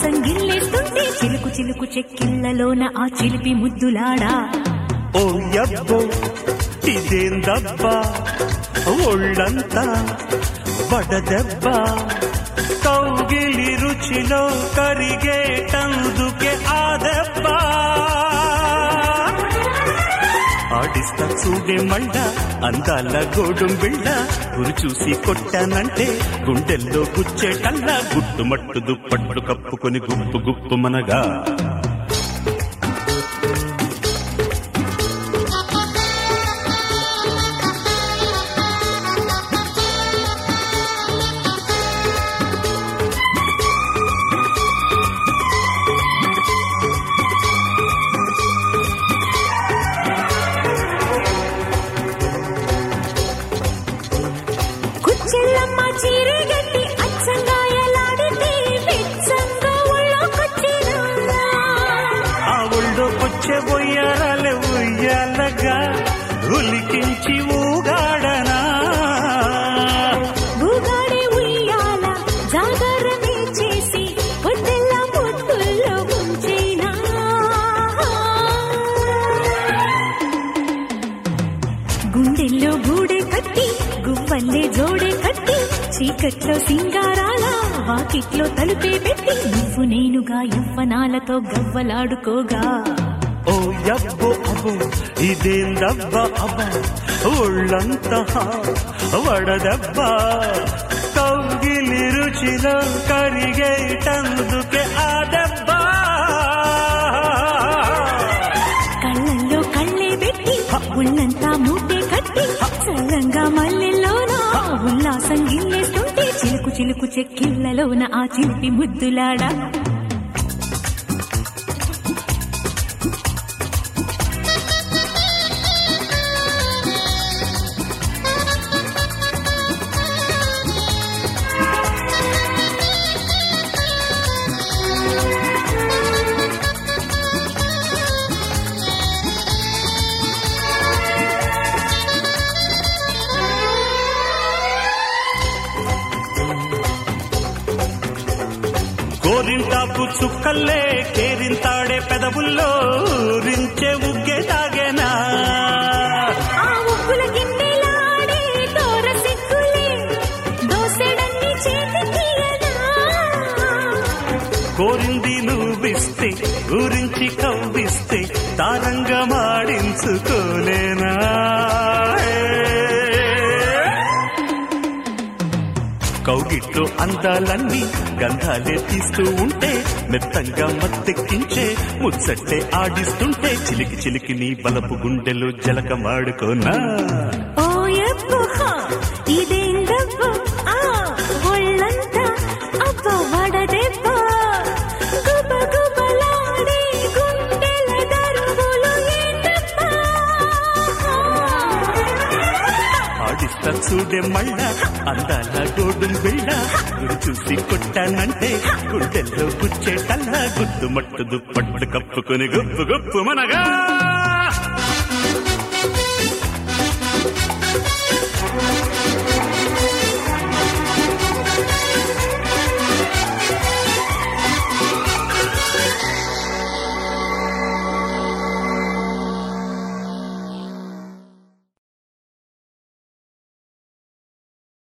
ఉల్లాసం గిల్లేస్తుంటే చిలుకు చిలుకు చెక్కిళ్లలోన ఆ చిలిపి ముద్దులాడా ఓ యబ్బో ఇదేందబ్బా ఒళ్ళంతా బడదెబ్బ కౌగిలి రుచిలో కరిగేటందుకే ఆ దెబ్బ ఆడిస్తా చూడే మళ్ళ అందాల గోడుం బిళ్ళ గురి చూసి కొట్టానంటే గుండెల్లో గుచ్చేటల్లా గుట్టుమట్టు దుప్పట్లు కప్పుకొని గుప్పు గుప్పు మనగా కుచ్చెల్లమ్మ చీరే గట్టి అచ్చంగా ఎలాడితే వెచ్చంగా ఒళ్ళోకొచ్చినా ఆ ఒళ్ళో కొచ్చే బొయ్యారాలే ఉయ్యాలగా ఉలికించి ఊగాడనా ఊగాడే ఉయ్యాల జాగరమే చేసి పొద్దెల్ల ముద్దుల్లో ముంచేనా గుండెల్లో గూడే కట్టి గువ్వల్లే జోడే కట్టి చీకట్లో సింగారాల వాకిట్లో తలుపే పెట్టి నువ్వు నేనుగా యవ్వనాలతో గవ్వలాడుకోగా ఓ యబ్బో అబ్బో ఇదేందబ్బ అబ్బ ఒళ్ళంతా వడదబ్బ కౌగిలి రుచిలో కరిగేటందుకే ఆ దెబ్బ కళ్ళల్లో కళ్ళే పెట్టి ఉళ్ళంతా మూటే కట్టి చల్లంగా మల్లెల్లోన ఉల్లాసం గిల్లేస్తుంటే చిలుకు చిలుకు చెక్కిళ్లలోన ఆ చిలిపి ముద్దులాడా గోరింటాకు చుక్కల్లే కేరింతాడే పెదవుల్లో రించే ఉగ్గే తాగేనా ఆ ఉప్పుల గిన్నెలాడే దోర సిగ్గులే దోసెడన్ని చేతికియనా కోరింది నువ్విస్తే గురించి కవ్విస్తే తారంగా మాడించుకోలేనా కౌగిట్లో అందాలన్నీ గంధాలే తీస్తూ ఉంటే మెత్తంగా మత్తెక్కించే ముచ్చట్టే ఆడిస్తుంటే చిలికి చిలికి నీ బలపు గుండెలు జలకమాడుకోనా ఓ యబ్బో హా, ఇదేందబ్బో ఆ ఒళ్ళంతా అబ్బ వడదెబ్బ గుబ గుబలాడే గుండెల దరువులు ఏంటబ్బా ఆడిస్తా చూడే మళ్ళ అందాల గోడుం బిళ్ళ గురి చూసి కొట్టానంటే గుండెల్లో గుచ్చేటల్లా గుద్దు మట్టు దుప్పట్లు కప్పుకొని గుప్పు గుప్పు మనగా